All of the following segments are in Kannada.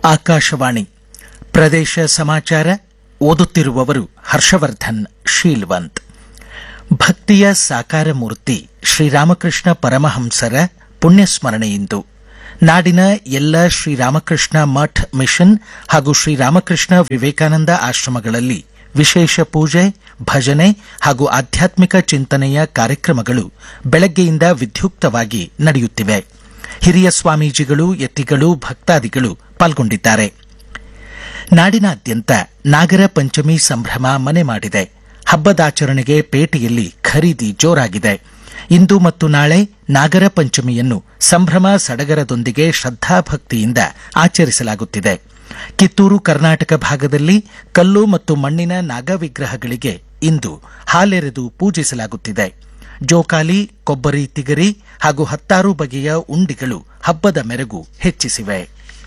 ಆಕಾಶವಾಣಿ ಪ್ರದೇಶ ಸಮಾಚಾರ ಓದುತ್ತಿರುವವರು ಹರ್ಷವರ್ಧನ್ ಶೀಲ್ವಂತ್ ಭಕ್ತಿಯ ಸಾಕಾರ ಮೂರ್ತಿ ಶ್ರೀರಾಮಕೃಷ್ಣ ಪರಮಹಂಸರ ಪುಣ್ಯಸ್ಮರಣೆಯಿಂದು ನಾಡಿನ ಎಲ್ಲ ಶ್ರೀರಾಮಕೃಷ್ಣ ಮಠ್ ಮಿಷನ್ ಹಾಗೂ ಶ್ರೀರಾಮಕೃಷ್ಣ ವಿವೇಕಾನಂದ ಆಶ್ರಮಗಳಲ್ಲಿ ವಿಶೇಷ ಪೂಜೆ ಭಜನೆ ಹಾಗೂ ಆಧ್ಯಾತ್ಮಿಕ ಚಿಂತನೆಯ ಕಾರ್ಯಕ್ರಮಗಳು ಬೆಳಗ್ಗೆಯಿಂದ ವಿದ್ಯುಕ್ತವಾಗಿ ನಡೆಯುತ್ತಿವೆ ಹಿರಿಯ ಸ್ವಾಮೀಜಿಗಳು ಯತಿಗಳು ಭಕ್ತಾದಿಗಳು ಪಾಲ್ಗೊಂಡಿದ್ದಾರೆ ನಾಡಿನಾದ್ಯಂತ ನಾಗರ ಪಂಚಮಿ ಸಂಭ್ರಮ ಮನೆ ಮಾಡಿದೆ ಹಬ್ಬದಾಚರಣೆಗೆ ಪೇಟೆಯಲ್ಲಿ ಖರೀದಿ ಜೋರಾಗಿದೆ ಇಂದು ಮತ್ತು ನಾಳೆ ನಾಗರ ಪಂಚಮಿಯನ್ನು ಸಂಭ್ರಮ ಸಡಗರದೊಂದಿಗೆ ಶ್ರದ್ಧಾಭಕ್ತಿಯಿಂದ ಆಚರಿಸಲಾಗುತ್ತಿದೆ ಕಿತ್ತೂರು ಕರ್ನಾಟಕ ಭಾಗದಲ್ಲಿ ಕಲ್ಲು ಮತ್ತು ಮಣ್ಣಿನ ನಾಗ ವಿಗ್ರಹಗಳಿಗೆ ಇಂದು ಹಾಲೆರೆದು ಪೂಜಿಸಲಾಗುತ್ತಿದೆ ಜೋಕಾಲಿ ಕೊಬ್ಬರಿ ತಿಗರಿ ಹಾಗೂ ಹತ್ತಾರು ಬಗೆಯ ಉಂಡಿಗಳು ಹಬ್ಬದ ಮೆರುಗು ಹೆಚ್ಚಿಸಿವೆ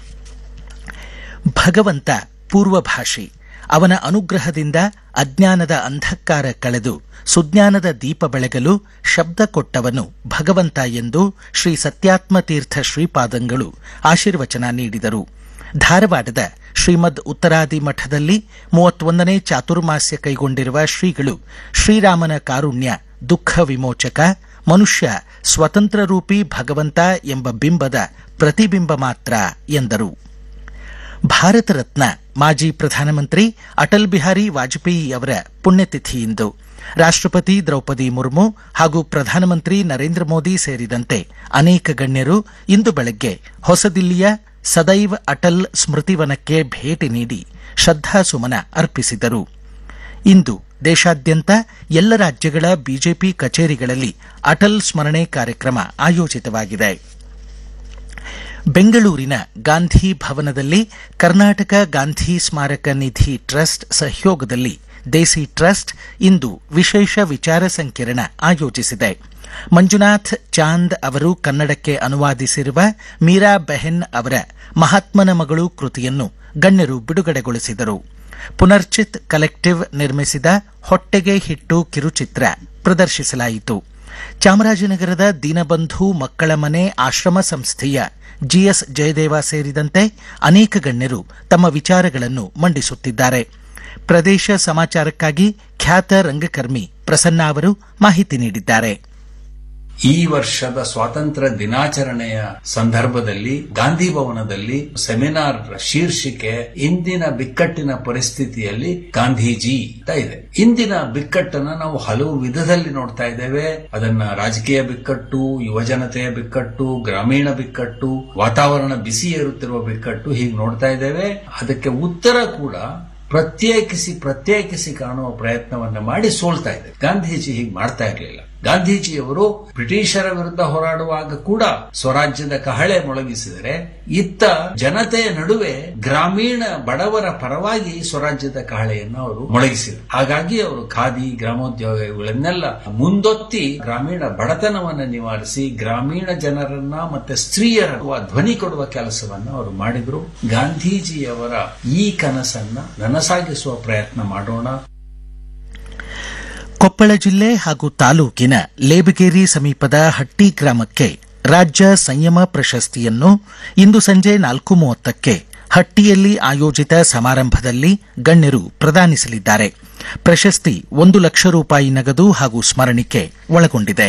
ಭಗವಂತ ಪೂರ್ವಭಾಷಿ ಅವನ ಅನುಗ್ರಹದಿಂದ ಅಜ್ಞಾನದ ಅಂಧಕಾರ ಕಳೆದು ಸುಜ್ಞಾನದ ದೀಪ ಬೆಳಗಲು ಶಬ್ದ ಕೊಟ್ಟವನು ಭಗವಂತ ಎಂದು ಶ್ರೀ ಸತ್ಯಾತ್ಮ ತೀರ್ಥ ಶ್ರೀಪಾದಂಗಳು ಆಶೀರ್ವಚನ ನೀಡಿದರು ಧಾರವಾಡದ ಶ್ರೀಮದ್ ಉತ್ತರಾದಿ ಮಠದಲ್ಲಿ ಮೂವತ್ತೊಂದನೇ ಚಾತುರ್ಮಾಸ್ಯ ಕೈಗೊಂಡಿರುವ ಶ್ರೀಗಳು ಶ್ರೀರಾಮನ ಕಾರುಣ್ಯ ದುಃಖ ವಿಮೋಚಕ ಮನುಷ್ಯ ಸ್ವತಂತ್ರ ರೂಪಿ ಭಗವಂತ ಎಂಬ ಬಿಂಬದ ಪ್ರತಿಬಿಂಬ ಮಾತ್ರ ಎಂದರು ಭಾರತ ರತ್ನ ಮಾಜಿ ಪ್ರಧಾನಮಂತ್ರಿ ಅಟಲ್ ಬಿಹಾರಿ ವಾಜಪೇಯಿ ಅವರ ಪುಣ್ಯತಿಥಿ ಇಂದು ರಾಷ್ಟಪತಿ ದ್ರೌಪದಿ ಮುರ್ಮು ಹಾಗೂ ಪ್ರಧಾನಮಂತ್ರಿ ನರೇಂದ್ರ ಮೋದಿ ಸೇರಿದಂತೆ ಅನೇಕ ಗಣ್ಯರು ಇಂದು ಬೆಳಗ್ಗೆ ಹೊಸದಿಲ್ಲಿಯ ಸದೈವ್ ಅಟಲ್ ಸ್ಮೃತಿವನಕ್ಕೆ ಭೇಟಿ ನೀಡಿ ಶ್ರದ್ಧಾಸುಮನ ಅರ್ಪಿಸಿದರು ಇಂದು ದೇಶಾದ್ಯಂತ ಎಲ್ಲ ರಾಜ್ಯಗಳ ಬಿಜೆಪಿ ಕಚೇರಿಗಳಲ್ಲಿ ಅಟಲ್ ಸ್ಮರಣೆ ಕಾರ್ಯಕ್ರಮ ಆಯೋಜಿತವಾಗಿದೆ ಬೆಂಗಳೂರಿನ ಗಾಂಧಿ ಭವನದಲ್ಲಿ ಕರ್ನಾಟಕ ಗಾಂಧಿ ಸ್ಮಾರಕ ನಿಧಿ ಟ್ರಸ್ಟ್ ಸಹಯೋಗದಲ್ಲಿ ದೇಸಿ ಟ್ರಸ್ಟ್ ಇಂದು ವಿಶೇಷ ವಿಚಾರ ಸಂಕಿರಣ ಆಯೋಜಿಸಿದೆ ಮಂಜುನಾಥ್ ಚಾಂದ್ ಅವರು ಕನ್ನಡಕ್ಕೆ ಅನುವಾದಿಸಿರುವ ಮೀರಾ ಬೆಹೆನ್ ಅವರ ಮಹಾತ್ಮನ ಮಗಳು ಕೃತಿಯನ್ನು ಗಣ್ಯರು ಬಿಡುಗಡೆಗೊಳಿಸಿದರು ಪುನರ್ಚಿತ್ ಕಲೆಕ್ಟಿವ್ ನಿರ್ಮಿಸಿದ ಹೊಟ್ಟೆಗೆ ಹಿಟ್ಟು ಕಿರುಚಿತ್ರ ಪ್ರದರ್ಶಿಸಲಾಯಿತು ಚಾಮರಾಜನಗರದ ದೀನಬಂಧು ಮಕ್ಕಳ ಮನೆ ಆಶ್ರಮ ಸಂಸ್ಥೆಯ ಜಿಎಸ್ ಜಯದೇವ ಸೇರಿದಂತೆ ಅನೇಕ ಗಣ್ಯರು ತಮ್ಮ ವಿಚಾರಗಳನ್ನು ಮಂಡಿಸುತ್ತಿದ್ದಾರೆ ಪ್ರದೇಶ ಸಮಾಚಾರಕ್ಕಾಗಿ ಖ್ಯಾತ ರಂಗಕರ್ಮಿ ಪ್ರಸನ್ನ ಅವರು ಮಾಹಿತಿ ನೀಡಿದ್ದಾರೆ ಈ ವರ್ಷದ ಸ್ವಾತಂತ್ರ್ಯ ದಿನಾಚರಣೆಯ ಸಂದರ್ಭದಲ್ಲಿ ಗಾಂಧಿ ಭವನದಲ್ಲಿ ಸೆಮಿನಾರ್ ಶೀರ್ಷಿಕೆ ಇಂದಿನ ಬಿಕ್ಕಟ್ಟಿನ ಪರಿಸ್ಥಿತಿಯಲ್ಲಿ ಗಾಂಧೀಜಿ ಅಂತ ಇದೆ ಇಂದಿನ ಬಿಕ್ಕಟ್ಟನ್ನ ನಾವು ಹಲವು ವಿಧದಲ್ಲಿ ನೋಡ್ತಾ ಇದ್ದೇವೆ ಅದನ್ನ ರಾಜಕೀಯ ಬಿಕ್ಕಟ್ಟು ಯುವಜನತೆಯ ಬಿಕ್ಕಟ್ಟು ಗ್ರಾಮೀಣ ಬಿಕ್ಕಟ್ಟು ವಾತಾವರಣ ಬಿಸಿ ಏರುತ್ತಿರುವ ಬಿಕ್ಕಟ್ಟು ಹೀಗೆ ನೋಡ್ತಾ ಇದ್ದೇವೆ ಅದಕ್ಕೆ ಉತ್ತರ ಕೂಡ ಪ್ರತ್ಯೇಕಿಸಿ ಪ್ರತ್ಯೇಕಿಸಿ ಕಾಣುವ ಪ್ರಯತ್ನವನ್ನ ಮಾಡಿ ಸೋಲ್ತಾ ಇದೆ ಗಾಂಧೀಜಿ ಹೀಗೆ ಮಾಡ್ತಾ ಇರಲಿಲ್ಲ ಗಾಂಧೀಜಿಯವರು ಬ್ರಿಟಿಷರ ವಿರುದ್ಧ ಹೋರಾಡುವಾಗ ಕೂಡ ಸ್ವರಾಜ್ಯದ ಕಹಳೆ ಮೊಳಗಿಸಿದರೆ ಇತ್ತ ಜನತೆಯ ನಡುವೆ ಗ್ರಾಮೀಣ ಬಡವರ ಪರವಾಗಿ ಸ್ವರಾಜ್ಯದ ಕಹಳೆಯನ್ನು ಅವರು ಮೊಳಗಿಸಿದರು ಹಾಗಾಗಿ ಅವರು ಖಾದಿ ಗ್ರಾಮೋದ್ಯೋಗಗಳನ್ನೆಲ್ಲ ಮುಂದೊತ್ತಿ ಗ್ರಾಮೀಣ ಬಡತನವನ್ನು ನಿವಾರಿಸಿ ಗ್ರಾಮೀಣ ಜನರನ್ನ ಮತ್ತೆ ಸ್ತ್ರೀಯರ ಧ್ವನಿ ಕೊಡುವ ಕೆಲಸವನ್ನು ಅವರು ಮಾಡಿದ್ರು ಗಾಂಧೀಜಿಯವರ ಈ ಕನಸನ್ನ ನನಸಾಗಿಸುವ ಪ್ರಯತ್ನ ಮಾಡೋಣ ಕೊಪ್ಪಳ ಜಿಲ್ಲೆ ಹಾಗೂ ತಾಲೂಕಿನ ಲೇಬಗೇರಿ ಸಮೀಪದ ಹಟ್ಟಿ ಗ್ರಾಮಕ್ಕೆ ರಾಜ್ಯ ಸಂಯಮ ಪ್ರಶಸ್ತಿಯನ್ನು ಇಂದು ಸಂಜೆ ನಾಲ್ಕು ಮೂವತ್ತಕ್ಕೆ ಹಟ್ಟಿಯಲ್ಲಿ ಆಯೋಜಿತ ಸಮಾರಂಭದಲ್ಲಿ ಗಣ್ಯರು ಪ್ರದಾನಿಸಲಿದ್ದಾರೆ ಪ್ರಶಸ್ತಿ ಒಂದು ಲಕ್ಷ ರೂಪಾಯಿ ನಗದು ಹಾಗೂ ಸ್ಮರಣಿಕೆ ಒಳಗೊಂಡಿದೆ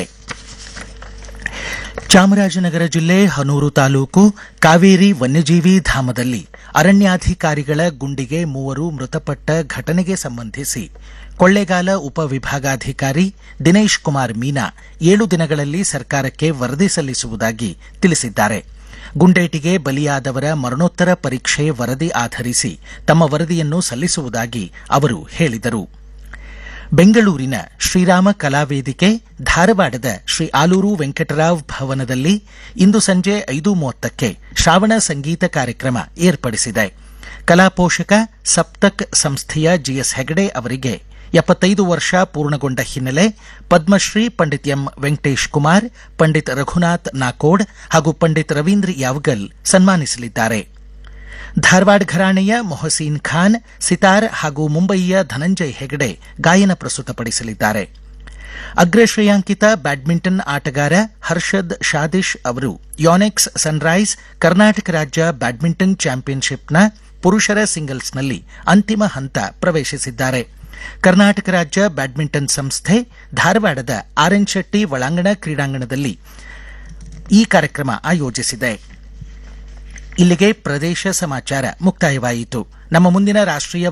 ಚಾಮರಾಜನಗರ ಜಿಲ್ಲೆ ಹನೂರು ತಾಲೂಕು ಕಾವೇರಿ ವನ್ಯಜೀವಿ ಧಾಮದಲ್ಲಿ ಅರಣ್ಯಾಧಿಕಾರಿಗಳ ಗುಂಡಿಗೆ ಮೂವರು ಮೃತಪಟ್ಟ ಘಟನೆಗೆ ಸಂಬಂಧಿಸಿ ಕೊಳ್ಳೇಗಾಲ ಉಪವಿಭಾಗಾಧಿಕಾರಿ ದಿನೇಶ್ ಕುಮಾರ್ ಮೀನಾ ಏಳು ದಿನಗಳಲ್ಲಿ ಸರ್ಕಾರಕ್ಕೆ ವರದಿ ಸಲ್ಲಿಸುವುದಾಗಿ ತಿಳಿಸಿದ್ದಾರೆ ಗುಂಡೇಟಿಗೆ ಬಲಿಯಾದವರ ಮರಣೋತ್ತರ ಪರೀಕ್ಷೆ ವರದಿ ಆಧರಿಸಿ ತಮ್ಮ ವರದಿಯನ್ನು ಸಲ್ಲಿಸುವುದಾಗಿ ಅವರು ಹೇಳಿದರು ಬೆಂಗಳೂರಿನ ಶ್ರೀರಾಮ ಕಲಾವೇದಿಕೆ ಧಾರವಾಡದ ಶ್ರೀ ಆಲೂರು ವೆಂಕಟರಾವ್ ಭವನದಲ್ಲಿ ಇಂದು ಸಂಜೆ ಐದು ಮೂವತ್ತಕ್ಕೆ ಶ್ರಾವಣ ಸಂಗೀತ ಕಾರ್ಯಕ್ರಮ ಏರ್ಪಡಿಸಿದೆ ಕಲಾಪೋಷಕ ಸಪ್ತಕ್ ಸಂಸ್ಥೆಯ ಜಿಎಸ್ ಹೆಗಡೆ ಅವರಿಗೆ ಎಪ್ಪತ್ತೈದು ವರ್ಷ ಪೂರ್ಣಗೊಂಡ ಹಿನ್ನೆಲೆ ಪದ್ಮಶ್ರೀ ಪಂಡಿತ್ ಎಂ ವೆಂಕಟೇಶ್ ಕುಮಾರ್ ಪಂಡಿತ್ ರಘುನಾಥ್ ನಾಕೋಡ್ ಹಾಗೂ ಪಂಡಿತ್ ರವೀಂದ್ರ ಯಾವಗಲ್ ಸನ್ಮಾನಿಸಲಿದ್ದಾರೆ ಧಾರವಾಡ ಘರಾಣೆಯ ಮೊಹಸೀನ್ ಖಾನ್ ಸಿತಾರ್ ಹಾಗೂ ಮುಂಬಯಿಯ ಧನಂಜಯ್ ಹೆಗಡೆ ಗಾಯನ ಪ್ರಸ್ತುತಪಡಿಸಲಿದ್ದಾರೆ ಅಗ್ರ ಶ್ರೇಯಾಂಕಿತ ಬ್ಯಾಡ್ಮಿಂಟನ್ ಆಟಗಾರ ಹರ್ಷದ್ ಶಾದಿಶ್ ಅವರು ಯಾನೆಕ್ಸ್ ಸನ್ರೈಸ್ ಕರ್ನಾಟಕ ರಾಜ್ಯ ಬ್ಯಾಡ್ಮಿಂಟನ್ ಚಾಂಪಿಯನ್ಶಿಪ್ನ ಪುರುಷರ ಸಿಂಗಲ್ಸ್ನಲ್ಲಿ ಅಂತಿಮ ಹಂತ ಪ್ರವೇಶಿಸಿದ್ದಾರೆ ಕರ್ನಾಟಕ ರಾಜ್ಯ ಬ್ಯಾಡ್ಮಿಂಟನ್ ಸಂಸ್ಥೆ ಧಾರವಾಡದ ಆರ್ ಎನ್ ಶೆಟ್ಟಿ ಒಳಾಂಗಣ ಕ್ರೀಡಾಂಗಣದಲ್ಲಿ ಈ ಕಾರ್ಯಕ್ರಮ ಆಯೋಜಿಸಿದೆ ಇಲ್ಲಿಗೆ ಪ್ರದೇಶ ಸಮಾಚಾರ ಮುಕ್ತಾಯವಾಯಿತು ನಮ್ಮ ಮುಂದಿನ ರಾಷ್ಟ್ರೀಯ